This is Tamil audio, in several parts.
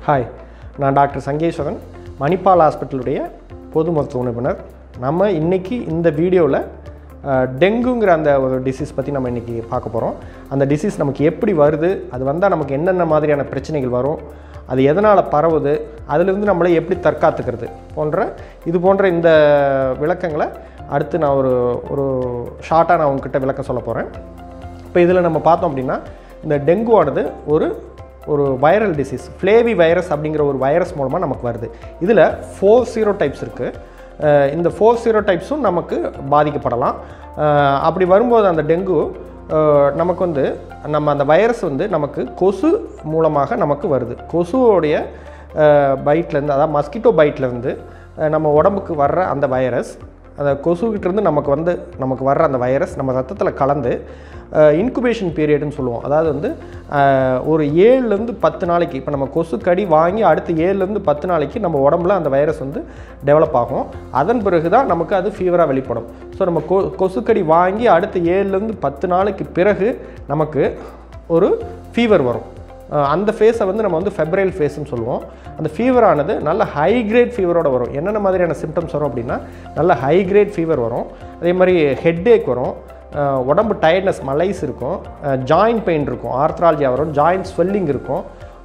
ஹாய் நான் டாக்டர் சங்கேஸ்வரன் மணிப்பால் ஹாஸ்பிட்டலுடைய பொது மருத்துவ நிபுணர் நம்ம இன்னைக்கு இந்த வீடியோவில் டெங்குங்கிற அந்த ஒரு டிசீஸ் பற்றி நம்ம இன்றைக்கி பார்க்க போகிறோம் அந்த டிசீஸ் நமக்கு எப்படி வருது அது வந்தால் நமக்கு என்னென்ன மாதிரியான பிரச்சனைகள் வரும் அது எதனால் பரவுது அதிலிருந்து நம்மளை எப்படி தற்காத்துக்கிறது போன்ற இது போன்ற இந்த விளக்கங்களை அடுத்து நான் ஒரு ஒரு ஷார்ட்டாக நான் உங்ககிட்ட விளக்கம் சொல்ல போகிறேன் இப்போ இதில் நம்ம பார்த்தோம் அப்படின்னா இந்த டெங்குவானது ஒரு ஒரு வைரல் டிசீஸ் ஃப்ளேவி வைரஸ் அப்படிங்கிற ஒரு வைரஸ் மூலமாக நமக்கு வருது இதில் ஃபோர் ஜீரோ டைப்ஸ் இருக்குது இந்த ஃபோர் ஜீரோ டைப்ஸும் நமக்கு பாதிக்கப்படலாம் அஹ் அப்படி வரும்போது அந்த டெங்கு அஹ் நமக்கு வந்து நம்ம அந்த வைரஸ் வந்து நமக்கு கொசு மூலமாக நமக்கு வருது கொசுவோடைய பைட்லேருந்து அதாவது மஸ்கிட்டோ பைட்லேருந்து நம்ம உடம்புக்கு வர்ற அந்த வைரஸ் அந்த கொசுக்கிட்டேருந்து நமக்கு வந்து நமக்கு வர்ற அந்த வைரஸ் நம்ம ரத்தத்தில் கலந்து இன்குபேஷன் பீரியட்னு சொல்லுவோம் அதாவது வந்து அஹ், ஒரு ஏழுலேருந்து பத்து நாளைக்கு இப்போ நம்ம கொசு கடி வாங்கி அடுத்து ஏழுலேருந்து பத்து நாளைக்கு நம்ம உடம்புல அந்த வைரஸ் வந்து டெவலப் ஆகும் அதன் பிறகு தான் நமக்கு அது ஃபீவராக வெளிப்படும் ஸோ நம்ம கொ கொசுக்கடி வாங்கி அடுத்து ஏழுலேருந்து பத்து நாளைக்கு பிறகு நமக்கு ஒரு ஃபீவர் வரும் அஹ் அந்த ஃபேஸை வந்து நம்ம வந்து ஃபெப்ரைல் ஃபேஸ்னு சொல்லுவோம் அந்த ஃபீவரானது நல்ல ஹை கிரேட் ஃபீவரோட வரும் என்னென்ன மாதிரியான சிம்டம்ஸ் வரும் அப்படின்னா நல்ல ஹை கிரேட் ஃபீவர் வரும் அதே மாதிரி ஹெட்டேக் வரும் அஹ் உடம்பு டயர்ட்னஸ் மலைஸ் இருக்கும் ஜாயிண்ட் பெயின் இருக்கும் ஆர்த்ராலஜியா வரும் ஜாயிண்ட் ஸ்வெல்லிங் இருக்கும்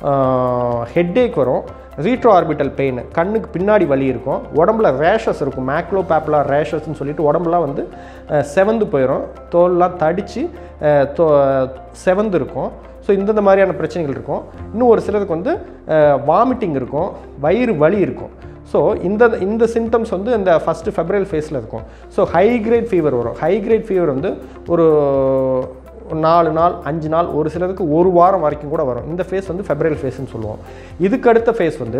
ஹெட்டேக் வரும் ரீட்ரோ ஆர்பிட்டல் பெயின் கண்ணுக்கு பின்னாடி வலி இருக்கும் உடம்புல ரேஷஸ் இருக்கும் மேக்லோ பேப்லா ரேஷஸ்ன்னு சொல்லிட்டு உடம்புலாம் வந்து அஹ், செவந்து போயிடும் தோல்லாம் தடித்து தோ செவந்து இருக்கும் ஸோ இந்தந்த மாதிரியான பிரச்சனைகள் இருக்கும் இன்னும் ஒரு சிலருக்கு வந்து வாமிட்டிங் இருக்கும் வயிறு வலி இருக்கும் ஸோ இந்த இந்த சிம்டம்ஸ் வந்து இந்த ஃபஸ்ட்டு ஃபெப்ரல் ஃபேஸில் இருக்கும் ஸோ ஹை கிரேட் ஃபீவர் வரும் ஹை கிரேட் ஃபீவர் வந்து ஒரு நாலு நாள் அஞ்சு நாள் ஒரு சிலருக்கு ஒரு வாரம் வரைக்கும் கூட வரும் இந்த ஃபேஸ் வந்து ஃபெப்ரல் ஃபேஸ்னு சொல்லுவோம் இதுக்கு அடுத்த ஃபேஸ் வந்து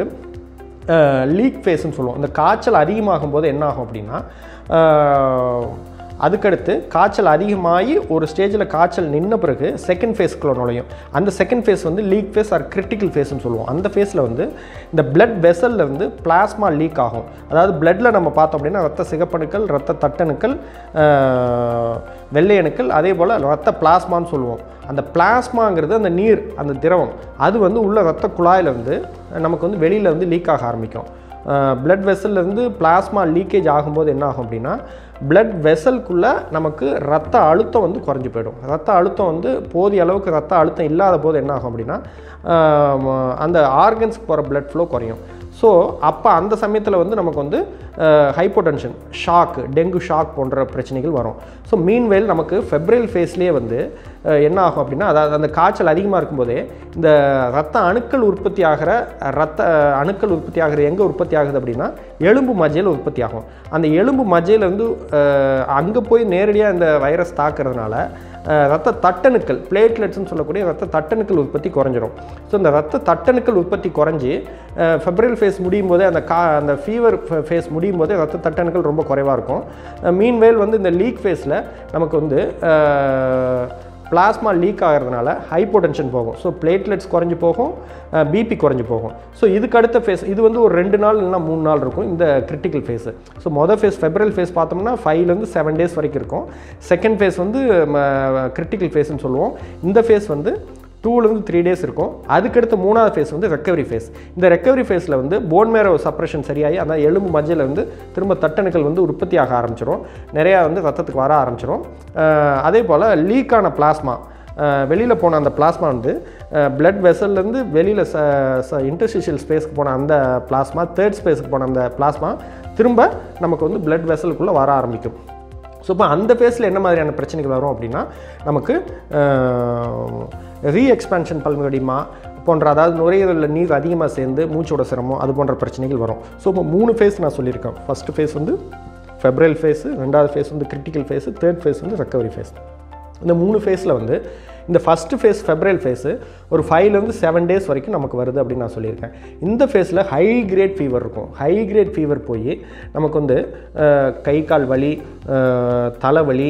லீக் ஃபேஸ்னு சொல்லுவோம் இந்த காய்ச்சல் அதிகமாகும் போது என்ன ஆகும் அப்படின்னா அஹ், அதுக்கடுத்து காய்ச்சல் அதிகமாகி ஒரு ஸ்டேஜில் காய்ச்சல் நின்ன பிறகு செகண்ட் ஃபேஸ்க்குள்ள நுழையும் அந்த செகண்ட் ஃபேஸ் வந்து லீக் ஃபேஸ் ஆர் கிரிட்டிக்கல் ஃபேஸ்னு சொல்லுவோம் அந்த ஃபேஸில் வந்து இந்த பிளட் வெசல்ல இருந்து பிளாஸ்மா லீக் ஆகும் அதாவது பிளட்டில் நம்ம பார்த்தோம் அப்படின்னா ரத்த சிகப்பணுக்கள் ரத்த தட்டணுக்கள் அஹ், வெள்ளை அணுக்கள் அதே போல் ரத்த பிளாஸ்மான்னு சொல்லுவோம் அந்த பிளாஸ்மாங்கிறது அந்த நீர் அந்த திரவம் அது வந்து உள்ள ரத்த குழாயில இருந்து நமக்கு வந்து வெளியில் வந்து லீக் ஆக ஆரம்பிக்கும் பிளட் வெசல்லேருந்து பிளாஸ்மா லீக்கேஜ் ஆகும்போது என்ன ஆகும் அப்படின்னா பிளட் வெசல்குள்ளே நமக்கு ரத்த அழுத்தம் வந்து குறைஞ்சி போயிடும் ரத்த அழுத்தம் வந்து போதிய அளவுக்கு ரத்த அழுத்தம் இல்லாத போது என்ன ஆகும் அப்படின்னா ஆஹ் அந்த ஆர்கன்ஸ்க்கு போகிற blood flow குறையும் ஸோ அப்போ அந்த சமயத்தில் வந்து நமக்கு வந்து ஹைப்போடென்ஷன் ஷாக் டெங்கு ஷாக் போன்ற பிரச்சனைகள் வரும் ஸோ மீன்வேல் நமக்கு ஃபெப்ரல் ஃபேஸ்லேயே வந்து அஹ், என்ன ஆகும் அப்படின்னா அதாவது அந்த காய்ச்சல் அதிகமாக இருக்கும்போதே இந்த ரத்த அணுக்கள் உற்பத்தி ஆகிற ரத்த அணுக்கள் உற்பத்தி ஆகிறது எங்கே உற்பத்தி ஆகுது அப்படின்னா எலும்பு மஜ்ஜையில் உற்பத்தி ஆகும் அந்த எலும்பு மஜ்ஜையிலேருந்து அங்கே போய் நேரடியாக இந்த வைரஸ் தாக்குறதுனால அஹ், ரத்த தட்டணுக்கள் பிளேட்லெட்ஸ்னு சொல்லக்கூடிய ரத்த தட்டணுக்கள் உற்பத்தி குறைஞ்சிரும் ஸோ இந்த ரத்த தட்டணுக்கள் உற்பத்தி குறைஞ்சி ஃபெப்ரல் ஃபேஸ் முடியும் போதே அந்த கா அந்த ஃபீவர் ஃபேஸ் முடியும் போதே ரத்த தட்டணுக்கள் ரொம்ப குறைவாக இருக்கும் மீன்வேல் வந்து இந்த லீக் ஃபேஸில் நமக்கு வந்து பிளாஸ்மா லீக் ஆகிறதுனால ஹைப்போடென்ஷன் போகும் ஸோ பிளேட்லெட்ஸ் குறைஞ்சி போகும் பிபி குறைஞ்சி போகும் ஸோ இதுக்கு அடுத்த ஃபேஸ் இது வந்து ஒரு ரெண்டு நாள் இல்லைனா மூணு நாள் இருக்கும் இந்த கிரிட்டிக்கல் ஃபேஸு ஸோ மொதல் ஃபேஸ் ஃபெப்ரல் ஃபேஸ் பார்த்தோம்னா ஃபைவ்லேருந்து செவன் டேஸ் வரைக்கும் இருக்கும் செகண்ட் ஃபேஸ் வந்து கிரிட்டிக்கல் ஃபேஸ்னு சொல்லுவோம் இந்த ஃபேஸ் வந்து டூலேருந்து த்ரீ டேஸ் இருக்கும் அதுக்கடுத்த மூணாவது ஃபேஸ் வந்து ரெக்கவரி ஃபேஸ் இந்த ரெக்கவரி ஃபேஸில் வந்து போன் மேரோ சப்ரஷன் சரியாகி அந்த எலும்பு மஜ்ஜையில் வந்து திரும்ப தட்டணுக்கள் வந்து உற்பத்தி ஆக ஆரம்பிச்சிடும் நிறையா வந்து ரத்தத்துக்கு வர ஆரம்பிச்சிடும் அஹ் அதே போல் லீக்கான பிளாஸ்மா வெளியில் போன அந்த பிளாஸ்மா வந்து பிளட் வெசல்லேருந்து வெளியில் ச ச இன்டர்ஸ்டிஷியல் ஸ்பேஸ்க்கு போன அந்த பிளாஸ்மா தேர்ட் ஸ்பேஸ்க்கு போன அந்த பிளாஸ்மா திரும்ப நமக்கு வந்து பிளட் வெசலுக்குள்ளே வர ஆரம்பிக்கும் ஸோ இப்போ அந்த ஃபேஸில் என்ன மாதிரியான பிரச்சனைகள் வரும் அப்படின்னா நமக்கு ரீ எக்ஸ்பேன்ஷன் பல்முகடிமா போன்ற அதாவது நுரையீரலில் நீர் அதிகமாக சேர்ந்து மூச்சோட சிரமம் அது போன்ற பிரச்சனைகள் வரும் ஸோ இப்போ மூணு ஃபேஸ் நான் சொல்லியிருக்கேன் ஃபஸ்ட்டு ஃபேஸ் வந்து ஃபெப்ரல் ஃபேஸு ரெண்டாவது ஃபேஸ் வந்து கிரிட்டிக்கல் ஃபேஸு தேர்ட் ஃபேஸ் வந்து ரெக்கவரி ஃபேஸ் இந்த மூணு ஃபேஸில் வந்து இந்த ஃபஸ்ட்டு ஃபேஸ் ஃபெப்ரல் ஃபேஸு ஒரு ஃபைவ்லேருந்து செவன் டேஸ் வரைக்கும் நமக்கு வருது அப்படின்னு நான் சொல்லியிருக்கேன் இந்த ஃபேஸில் ஹை கிரேட் ஃபீவர் இருக்கும் ஹை கிரேட் ஃபீவர் போய் நமக்கு வந்து அஹ், கை கால் வலி அஹ், தலைவலி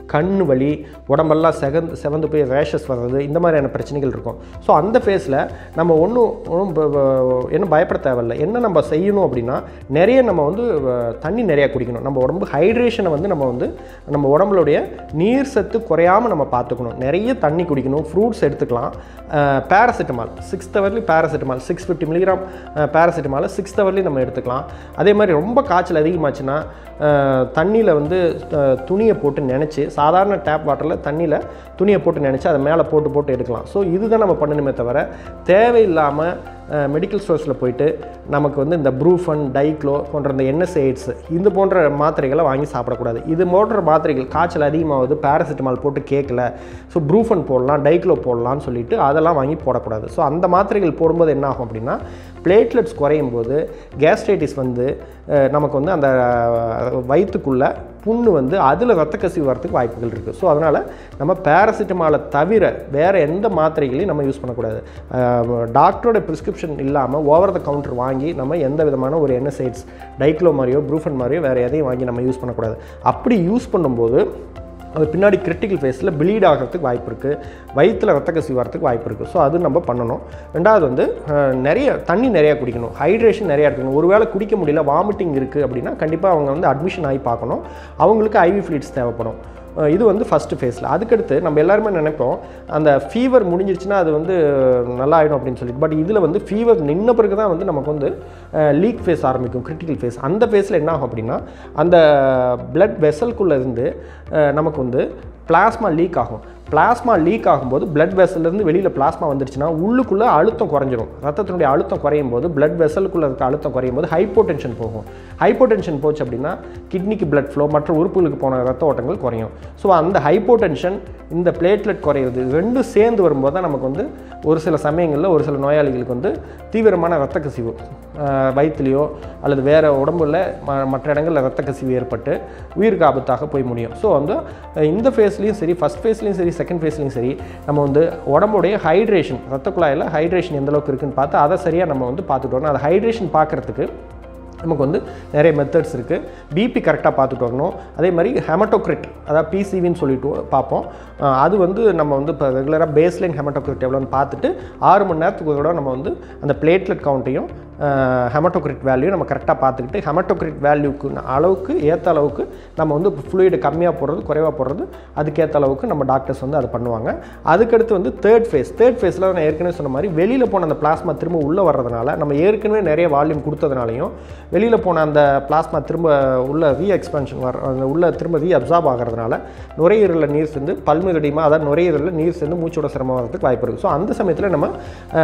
கண் வலி உடம்பெல்லாம் செகந்து செவந்து போய் ரேஷஸ் வர்றது இந்த மாதிரியான பிரச்சனைகள் இருக்கும் ஸோ அந்த ஃபேஸில் நம்ம ஒன்றும் ஒன்றும் என்ன பயப்பட தேவையில்லை என்ன நம்ம செய்யணும் அப்படின்னா நிறைய நம்ம வந்து அஹ், தண்ணி நிறையா குடிக்கணும் நம்ம உடம்பு ஹைட்ரேஷனை வந்து நம்ம வந்து நம்ம உடம்புடைய நீர் சத்து குறையாமல் நம்ம பார்த்துக்கணும் நிறைய தண்ணி குடிக்கணும் ஃப்ரூட்ஸ் எடுத்துக்கலாம் paracetamol six hourly paracetamol six fifty milligram paracetamol six hourly நம்ம எடுத்துக்கலாம் அதே மாதிரி ரொம்ப காய்ச்சல் அதிகமாச்சுன்னா தண்ணியில் வந்து அஹ், துணியை போட்டு நினச்சி சாதாரண டேப் வாட்டரில் தண்ணியில் துணியை போட்டு நினச்சி அதை மேலே போட்டு போட்டு எடுக்கலாம் ஸோ இதுதான் நம்ம பண்ணணுமே தவிர தேவையில்லாமல் மெடிக்கல் ஸ்டோர்ஸில் போயிட்டு நமக்கு வந்து இந்த ப்ரூஃபன் டைக்ளோ போன்ற இந்த என்எஸ்ஐட்ஸ் இது போன்ற மாத்திரைகளை வாங்கி சாப்பிடக்கூடாது இது போன்ற மாத்திரைகள் காய்ச்சல் அதிகமாகுது பேராசிட்டமால் போட்டு கேட்கல ஸோ ப்ரூஃபன் போடலாம் டைக்ளோ போடலாம்னு சொல்லிட்டு அதெல்லாம் வாங்கி போடக்கூடாது ஸோ அந்த மாத்திரைகள் போடும்போது என்ன ஆகும் அப்படின்னா பிளேட்லெட்ஸ் குறையும் போது கேஸ்ட்ரைட்டிஸ் வந்து அஹ், நமக்கு வந்து அந்த அஹ், வயிற்றுக்குள்ள புண்ணு வந்து அதில் ரத்த கசிவு வரத்துக்கு வாய்ப்புகள் இருக்குது ஸோ அதனால் நம்ம பேராசிட்டமாலை தவிர வேறு எந்த மாத்திரைகளையும் நம்ம யூஸ் பண்ணக்கூடாது அஹ், டாக்டரோட ப்ரிஸ்கிரிப்ஷன் இல்லாமல் ஓவர் த கவுண்டர் வாங்கி நம்ம எந்த விதமான ஒரு என்எஸ்ஐட்ஸ் டைக்ளோ மாதிரியோ ப்ரூஃபன் மாதிரியோ வேறு எதையும் வாங்கி நம்ம யூஸ் பண்ணக்கூடாது அப்படி யூஸ் பண்ணும்போது அது பின்னாடி கிரிட்டிக்கல் ஃபேஸில் ப்ளீட் ஆகிறதுக்கு வாய்ப்பு இருக்குது வயிற்றில் ரத்த கசிவு வரத்துக்கு வாய்ப்பு இருக்குது ஸோ அது நம்ம பண்ணணும் ரெண்டாவது வந்து அஹ், நிறைய தண்ணி நிறையா குடிக்கணும் ஹைட்ரேஷன் நிறையா எடுக்கணும் ஒருவேளை குடிக்க முடியல வாமிட்டிங் இருக்குது அப்படின்னா கண்டிப்பாக அவங்க வந்து அட்மிஷன் ஆகி பார்க்கணும் அவங்களுக்கு ஐவி ஃப்ளூயிட்ஸ் தேவைப்படும் அஹ், இது வந்து ஃபஸ்ட்டு ஃபேஸில் அதுக்கடுத்து நம்ம எல்லாருமே நினைப்போம் அந்த ஃபீவர் முடிஞ்சிருச்சுன்னா அது வந்து நல்லா ஆகிடும் அப்படின்னு சொல்லிட்டு பட் இதில் வந்து ஃபீவர் நின்ன பிறகு தான் வந்து நமக்கு வந்து லீக் ஃபேஸ் ஆரம்பிக்கும் கிரிட்டிக்கல் ஃபேஸ் அந்த ஃபேஸில் என்ன ஆகும் அப்படின்னா அந்த பிளட் வெசல்குள்ளே இருந்து அஹ், நமக்கு வந்து பிளாஸ்மா லீக் ஆகும் பிளாஸ்மா லீக் ஆகும்போது பிளட் வெசல்லேருந்து வெளியில் பிளாஸ்மா வந்துருச்சுன்னா உள்ளுக்குள்ளே அழுத்தம் குறைஞ்சிரும் ரத்தத்தினுடைய அழுத்தம் குறையும் போது பிளட் வெசலுக்குள்ளே இருக்க அழுத்தம் குறையும் போது ஹைப்போடென்ஷன் போகும் ஹைப்போடென்ஷன் போச்சு அப்படின்னா கிட்னிக்கு பிளட் ஃப்ளோ மற்ற உறுப்புகளுக்கு போன ரத்த ஓட்டங்கள் குறையும் ஸோ அந்த ஹைப்போடென்ஷன் இந்த பிளேட்லெட் குறையிறது ரெண்டும் சேர்ந்து வரும்போது தான் நமக்கு வந்து ஒரு சில சமயங்களில் ஒரு சில நோயாளிகளுக்கு வந்து தீவிரமான ரத்த கசிவு அஹ், வயிற்றுலையோ அல்லது வேறு உடம்புல ம- மற்ற இடங்களில் ரத்த கசிவு ஏற்பட்டு உயிருக்கு ஆபத்தாக போய் முடியும் ஸோ வந்து அஹ், இந்த ஃபேஸ்லேயும் சரி ஃபஸ்ட் ஃபேஸ்லேயும் சரி செகண்ட் ஃபேஸ்லேயும் சரி நம்ம வந்து உடம்புடைய ஹைட்ரேஷன் ரத்த குழாயில் ஹைட்ரேஷன் எந்த அளவுக்கு இருக்குன்னு பார்த்து அதை சரியாக நம்ம வந்து பார்த்துட்டு வரணும் அந்த ஹைட்ரேஷன் பார்க்குறதுக்கு நமக்கு வந்து நிறைய மெத்தட்ஸ் இருக்குது பிபி கரெக்டாக பார்த்துட்டு வரணும் அதே மாதிரி ஹெமட்டோக்ரிட் அதாவது பிசிவின்னு சொல்லிட்டு பார்ப்போம் அஹ் அது வந்து நம்ம வந்து இப்போ ரெகுலராக பேஸ்லைன் ஹெமட்டோக்ரிட் எவ்வளோன்னு பார்த்துட்டு ஆறு மணி நேரத்துக்கு கூட நம்ம வந்து அந்த பிளேட்லெட் கவுண்ட்டையும் ஹெமட்டோக்ரிட் வேல்யூ நம்ம கரெக்டாக பார்த்துக்கிட்டு ஹெமட்டோக்ரிட் வேல்யூக்கு அளவுக்கு ஏற்ற அளவுக்கு நம்ம வந்து ஃப்ளூயிடு கம்மியாக போடுறது குறைவாக போடுறது அதுக்கேற்ற அளவுக்கு நம்ம டாக்டர்ஸ் வந்து அதை பண்ணுவாங்க அதுக்கடுத்து வந்து தேர்ட் ஃபேஸ் தேர்ட் ஃபேஸில் நான் ஏற்கனவே சொன்ன மாதிரி வெளியில் போன அந்த பிளாஸ்மா திரும்ப உள்ளே வர்றதுனால நம்ம ஏற்கனவே நிறைய வால்யூம் கொடுத்ததுனாலையும் வெளியில் போன அந்த பிளாஸ்மா திரும்ப உள்ள ரீ எக்ஸ்பென்ஷன் வர அந்த உள்ள திரும்ப ரீ அப்சார்ப் ஆகிறதுனால நுரையீரலில் நீர் சேர்ந்து பல்முதடிமா அதாவது நுரையீரலில் நீர் சேர்ந்து மூச்சோட சிரமம் வரதுக்கு வாய்ப்பு இருக்குது ஸோ அந்த சமயத்தில் நம்ம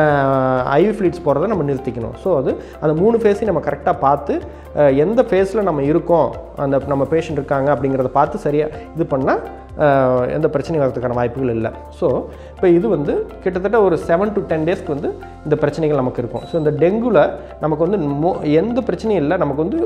ஐவி ஃப்ளீட்ஸ் போகிறத நம்ம நிறுத்திக்கணும் ஸோ அது அந்த மூணு ஃபேஸையும் நம்ம கரெக்டாக பார்த்து அஹ், எந்த ஃபேஸில் நம்ம இருக்கோம் அந்த நம்ம பேஷண்ட் இருக்காங்க அப்படிங்கிறத பார்த்து சரியாக இது பண்ணால் அஹ், எந்த பிரச்சனையும் வரதுக்கான வாய்ப்புகள் இல்லை ஸோ இப்போ இது வந்து கிட்டத்தட்ட ஒரு செவன் டு டென் டேஸ்க்கு வந்து இந்த பிரச்சனைகள் நமக்கு இருக்கும் ஸோ இந்த டெங்குவில் நமக்கு வந்து மோ எந்த பிரச்சனையும் இல்லை நமக்கு வந்து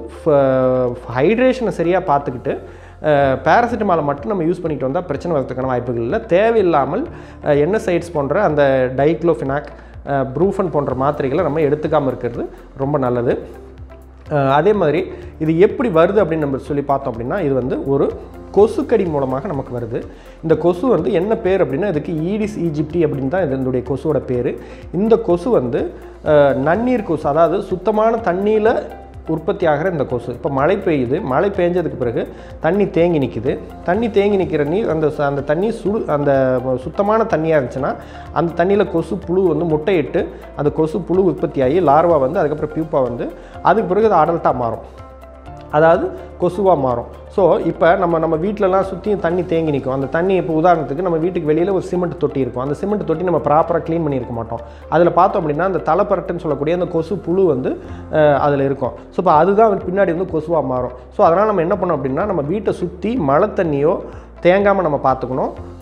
ஹைட்ரேஷனை சரியாக பார்த்துக்கிட்டு பேராசிட்டமாலை மட்டும் நம்ம யூஸ் பண்ணிட்டு வந்தால் பிரச்சனை வரதுக்கான வாய்ப்புகள் இல்லை தேவையில்லாமல் என்எஸ்ஐட்ஸ் போன்ற அந்த டைக்ளோஃபினாக் ப்ரூஃபன் போன்ற மாத்திரைகளை நம்ம எடுத்துக்காமல் இருக்கிறது ரொம்ப நல்லது அஹ் அதே மாதிரி இது எப்படி வருது அப்படின்னு நம்ம சொல்லி பார்த்தோம் அப்படின்னா இது வந்து ஒரு கொசுக்கடி மூலமாக நமக்கு வருது இந்த கொசு வந்து என்ன பேர் அப்படின்னா இதுக்கு ஈடிஸ் ஈஜிப்டி அப்படின்னு தான் இதனுடைய கொசுவோட பேர் இந்த கொசு வந்து அஹ், நன்னீர் கொசு அதாவது சுத்தமான தண்ணியில் உற்பத்தி ஆகிற இந்த கொசு இப்போ மழை பெய்யுது மழை பெஞ்சதுக்கு பிறகு தண்ணி தேங்கி நிற்குது தண்ணி தேங்கி நிற்கிற நீர் அந்த ச- அந்த தண்ணி சுடு அந்த சுத்தமான தண்ணியாக இருந்துச்சுன்னா அந்த தண்ணியில் கொசு புழு வந்து முட்டையிட்டு அந்த கொசு புழு உற்பத்தி ஆகி லார்வா வந்து அதுக்கப்புறம் பியூப்பா வந்து அதுக்கு பிறகு அது அடல்ட்டாக மாறும் அதாவது கொசுவாக மாறும் ஸோ இப்போ நம்ம நம்ம வீட்டிலலாம் சுற்றியும் தண்ணி தேங்கி நிற்கும் அந்த தண்ணி இப்போ உதாரணத்துக்கு நம்ம வீட்டுக்கு வெளியில் ஒரு சிமெண்ட் தொட்டி இருக்கும் அந்த சிமெண்ட் தொட்டி நம்ம ப்ராப்பராக க்ளீன் பண்ணியிருக்க மாட்டோம் அதில் பார்த்தோம் அப்படின்னா அந்த தலைப்பரட்டுன்னு சொல்லக்கூடிய அந்த கொசு புழு வந்து அதில் இருக்கும் ஸோ இப்போ அதுதான் பின்னாடி வந்து கொசுவாக மாறும் ஸோ அதனால் நம்ம என்ன பண்ணோம் அப்படின்னா நம்ம வீட்டை சுற்றி மழை தண்ணியோ தேங்காமல் நம்ம பார்த்துக்கணும்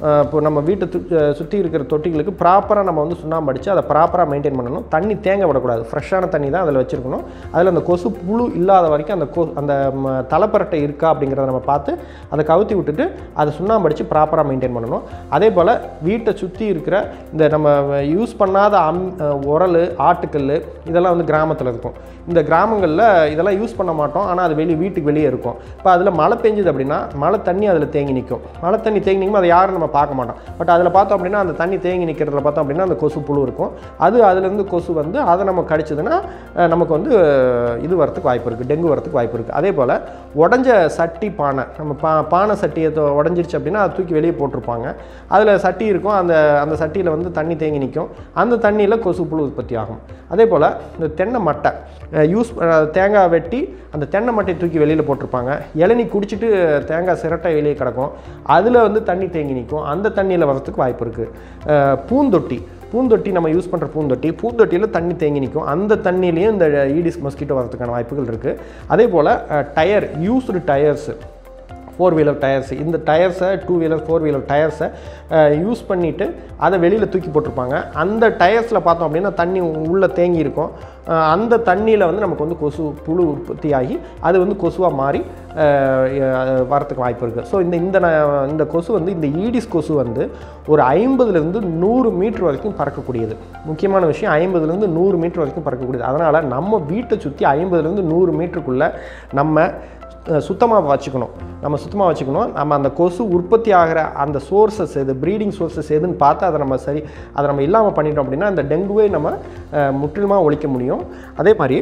அஹ் இப்போ நம்ம வீட்டை சுற்றி இருக்கிற தொட்டிகளுக்கு ப்ராப்பராக நம்ம வந்து சுண்ணாம்பு அடித்து அதை ப்ராப்பராக மெயின்டைன் பண்ணணும் தண்ணி தேங்க விடக்கூடாது ஃப்ரெஷ்ஷான தண்ணி தான் அதில் வச்சுருக்கணும் அதில் அந்த கொசு புழு இல்லாத வரைக்கும் அந்த கொ அந்த ம, தலைப்பரட்டை இருக்கா அப்படிங்கிறத நம்ம பார்த்து அதை கவுத்தி விட்டுட்டு அதை சுண்ணாம்பு அடித்து ப்ராப்பராக மெயின்டைன் பண்ணணும் அதே போல் வீட்டை சுற்றி இருக்கிற இந்த நம்ம யூஸ் பண்ணாத அம் அஹ் உரல் ஆட்டுக்கல் இதெல்லாம் வந்து கிராமத்தில் இருக்கும் இந்த கிராமங்களில் இதெல்லாம் யூஸ் பண்ண மாட்டோம் ஆனால் அது வெளியே வீட்டுக்கு வெளியே இருக்கும் இப்போ அதில் மழை பெஞ்சுது அப்படின்னா மழை தண்ணி அதில் தேங்கி நிற்கும் மழை தண்ணி தேங்கி நிற்கும் அதை யாரும் நம்ம பார்க்க மாட்டோம் பட் அதில் பார்த்தோம் அப்படின்னா அந்த தண்ணி தேங்கி நிற்கிறதுல பார்த்தோம் அப்படின்னா அந்த கொசு புழு இருக்கும் அது அதுலேருந்து கொசு வந்து அதை நம்ம கடிச்சதுன்னா அஹ், நமக்கு வந்து அஹ், இது வரத்துக்கு வாய்ப்பு இருக்குது டெங்கு வரத்துக்கு வாய்ப்பு இருக்குது அதே போல் உடஞ்ச சட்டி பானை நம்ம பா பானை சட்டியை தொ- உடஞ்சிருச்சு அப்படின்னா அதை தூக்கி வெளியே போட்டிருப்பாங்க அதில் சட்டி இருக்கும் அந்த அந்த சட்டியில் வந்து தண்ணி தேங்கி நிற்கும் அந்த தண்ணியில் கொசு புழு உற்பத்தி ஆகும் அதே போல் இந்த தென்னை மட்டை யூஸ் தேங்காய் வெட்டி அந்த தென்னை மட்டையை தூக்கி வெளியில் போட்டிருப்பாங்க இளநீ குடிச்சிட்டு தேங்காய் சிரட்டை வெளியே கிடக்கும் அதில் வந்து தண்ணி தேங்கி நிற்கும் அந்த தண்ணியில் வரத்துக்கு வாய்ப்பு இருக்குது பூந்தொட்டி பூந்தொட்டி நம்ம யூஸ் பண்ணுற பூந்தொட்டி பூந்தொட்டியில் தண்ணி தேங்கி நிற்கும் அந்த தண்ணியிலையும் இந்த ஈடிஸ் மஸ்கிட்டோ வரதுக்கான வாய்ப்புகள் இருக்குது அதே போல் tyre used tyres four wheeler tyres இந்த டயர்ஸை டூ வீலர் ஃபோர் வீலர் டயர்ஸை யூஸ் பண்ணிவிட்டு அதை வெளியில் தூக்கி போட்டிருப்பாங்க அந்த டயர்ஸில் பார்த்தோம் அப்படின்னா தண்ணி உள்ளே தேங்கி இருக்கும் அஹ் அந்த தண்ணியில் வந்து நமக்கு வந்து கொசு புழு உற்பத்தி ஆகி அது வந்து கொசுவாக மாறி அஹ், அஹ், வரத்துக்கு வாய்ப்பு இருக்குது ஸோ இந்த இந்த ந- இந்த கொசு வந்து இந்த ஈடிஸ் கொசு வந்து ஒரு ஐம்பதுலேருந்து நூறு மீட்டர் வரைக்கும் பறக்கக்கூடியது முக்கியமான விஷயம் ஐம்பதுலேருந்து நூறு மீட்டர் வரைக்கும் பறக்கக்கூடியது அதனால் நம்ம வீட்டை சுற்றி ஐம்பதுலேருந்து நூறு மீட்டருக்குள்ளே நம்ம சுத்தமாக வச்சுக்கணும் நம்ம சுத்தமாக வச்சுக்கணும் நம்ம அந்த கொசு உற்பத்தி ஆகிற அந்த சோர்சஸ் எது ப்ரீடிங் சோர்சஸ் எதுன்னு பார்த்து அதை நம்ம சரி அதை நம்ம இல்லாமல் பண்ணிட்டோம் அப்படின்னா இந்த டெங்குவை நம்ம அஹ், முற்றிலுமாக ஒழிக்க முடியும் அதே மாதிரி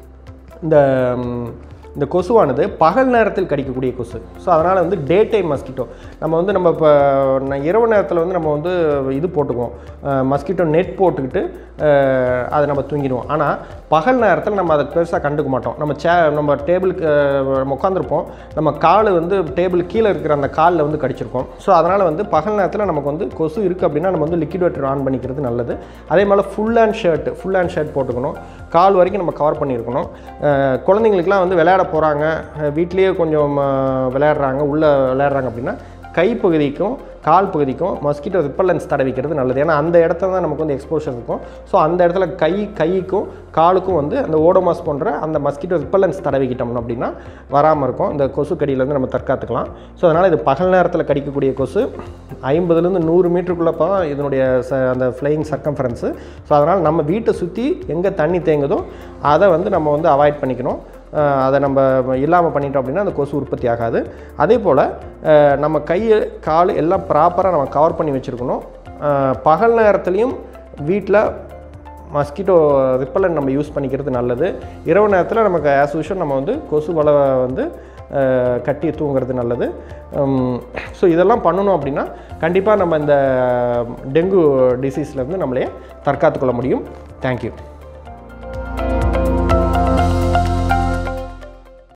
இந்த ம், இந்த கொசுவானது பகல் நேரத்தில் கடிக்கக்கூடிய கொசு ஸோ அதனால் வந்து டே டைம் மஸ்கிட்டோ நம்ம வந்து நம்ம இப்போ ந- இரவு நேரத்தில் வந்து நம்ம வந்து இது போட்டுக்குவோம் மஸ்கிட்டோ நெட் போட்டுக்கிட்டு அஹ், அதை நம்ம தூங்கிடுவோம் ஆனால் பகல் நேரத்தில் நம்ம அதை பெருசாக கண்டுக்க மாட்டோம் நம்ம சே நம்ம டேபிளுக்கு நம்ம உட்காந்துருப்போம் நம்ம கால் வந்து டேபிள் கீழே இருக்கிற அந்த காலில் வந்து கடிச்சிருக்கோம் ஸோ அதனால் வந்து பகல் நேரத்தில் நமக்கு வந்து கொசு இருக்குது அப்படின்னா நம்ம வந்து லிக்விட் வாட்டர் ஆன் பண்ணிக்கிறது நல்லது அதே மாதிரி full hand shirt full hand shirt போட்டுக்கணும் கால் வரைக்கும் நம்ம கவர் பண்ணியிருக்கணும் அஹ் குழந்தைங்களுக்குலாம் வந்து விளையாட போகிறாங்க வீட்லேயே கொஞ்சம் அஹ், விளையாடுறாங்க உள்ளே விளையாடுறாங்க அப்படின்னா கைப்பகுதிக்கும் கால் பகுதிக்கும் மஸ்கிட்டோ ரிப்பல்லன்ஸ் தடவிக்கிறது நல்லது ஏன்னா அந்த இடத்துல தான் நமக்கு வந்து எக்ஸ்போஷர் இருக்கும் ஸோ அந்த இடத்துல கை கைக்கும் காலுக்கும் வந்து அந்த ஓடோமாஸ் போன்ற அந்த மஸ்கிட்டோ ரிப்பல்லன்ஸ் தடவிக்கிட்டோம் அப்படின்னா வராமல் இருக்கும் இந்த கொசு கடியிலேருந்து நம்ம தற்காத்துக்கலாம் ஸோ அதனால் இது பகல் நேரத்தில் கடிக்கக்கூடிய கொசு ஐம்பதுலேருந்து நூறு மீட்டருக்குள்ளே தான் இதனுடைய ச அந்த ஃப்ளையிங் சர்க்கம்ஃபரன்ஸு ஸோ அதனால் நம்ம வீட்டை சுற்றி எங்கே தண்ணி தேங்குதோ அதை வந்து நம்ம வந்து அவாய்ட் பண்ணிக்கணும் அஹ் அதை நம்ம இல்லாமல் பண்ணிட்டோம் அப்படின்னா அந்த கொசு உற்பத்தி ஆகாது அதே போல் நம்ம கை கால் எல்லாம் ப்ராப்பராக நம்ம கவர் பண்ணி வச்சுருக்கணும் அஹ் பகல் நேரத்துலையும் வீட்டில் மஸ்கிட்டோ ரிப்பலன் நம்ம யூஸ் பண்ணிக்கிறது நல்லது இரவு நேரத்தில் நமக்கு ஆஸ் யூஷுவல் நம்ம வந்து கொசு வலை வந்து அஹ், கட்டி தூங்குறது நல்லது ஸோ இதெல்லாம் பண்ணணும் அப்படின்னா கண்டிப்பாக நம்ம இந்த டெங்கு டிசீஸ்லேருந்து நம்மளே தற்காத்துக் கொள்ள முடியும் தேங்க்யூ